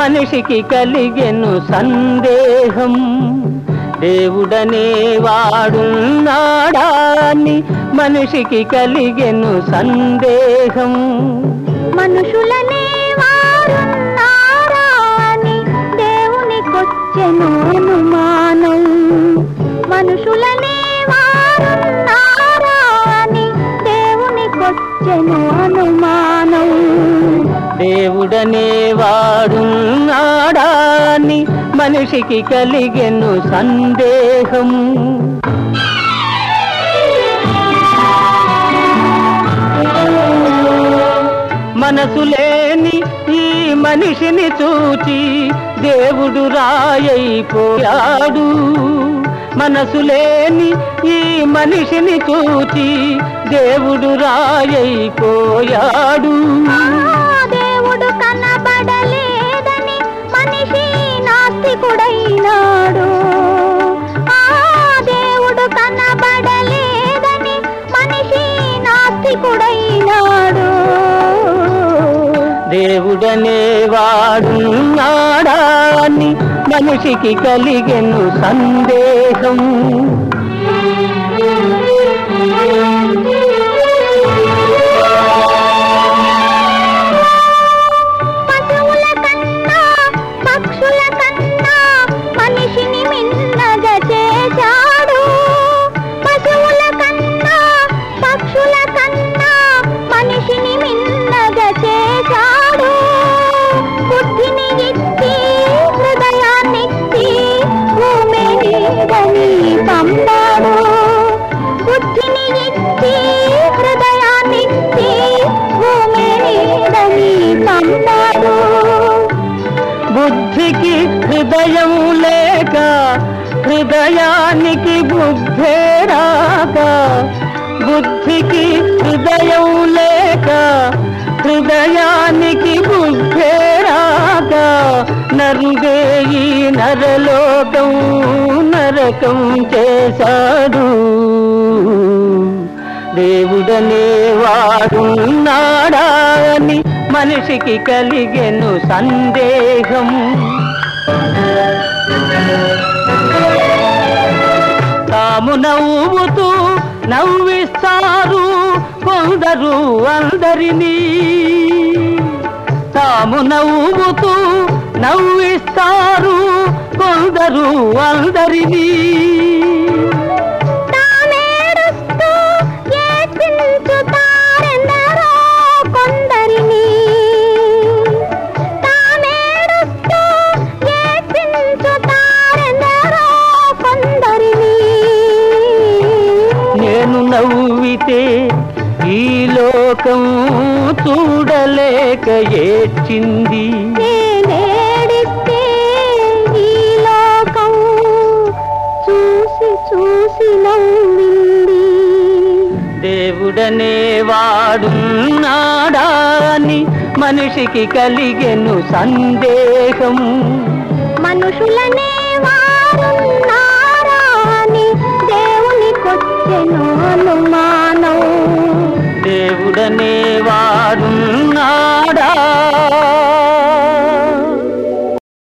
మనిషికి కలిగెను సందేహం దేవుడనే వాడున్నాడా అని మనిషికి కలిగెను సందేహం మనుషులనే వారున్నారా అని దేవునికొచ్చెను అనుమానం మనుషులనే వారున్నారా అని దేవునికొచ్చెను అనుమానం దేవుడనే వాడున్నాడా అని మనిషికి కలిగెను సందేహం మనసు లేని ఈ మనిషిని చూచి దేవుడు రాయైపోయాడు మనసు లేని ఈ మనిషిని చూచి దేవుడు రాయైపోయాడు ఆ దేవుడు కనబడలేదని మనిషి నాస్తికుడైనాడు ఆ దేవుడు కనబడలేదని మనిషి నాస్తికుడైనాడు దేవుడనే వాడున్నాడా అని మనిషికి కలిగెను సందేహం పశువుల కన్నా పక్షుల కన్నా మనిషిని మిన్నగా చేశాడు పశువుల కన్నా పక్షుల కన్నా మనిషిని మిన్నగా చేశాడు బుద్ధిని ఇచ్చి హృదయాన్నిచ్చి భూమి నీడని పంపాడు బుద్ధిని ఇచ్చి హృదయాన్నిచ్చి భూమి నీడని పంపాడు బుద్ధికి హృదయం లేక హృదయానికి బుద్ధే రాక బుద్ధికి హృదయం లేక హృదయానికి బుద్ధే రాక నరుడే ఈ నరలోకం నరకం చేశాడు దేవుడనే వాడున్నాడా అని మనిషికి కలిగెను సందేహం తాము నవ్వుతూ నవ్విస్తారు కొందరు అందరినీ తాము నవ్వుతూ నవ్విస్తారు కొందరు అందరినీ తామేడుస్తూ ఏడ్పించుతారెందరో కొందరిని తామేడుస్తూ ఏడ్పించుతారెందరో కొందరిని నేను నవ్వితే ఈ లోకం చూడలేక ఏడ్చింది నేనేడిస్తే ఈ లోకం చూసి చూసి నవ్వింది దేవుడనే వాడున్నాడా అని మనిషికి కలిగెను సందేహం మనుషులనే వారున్నారా అని దేవునికొచ్చెను అనుమానం దేవుడనే వాడున్నాడా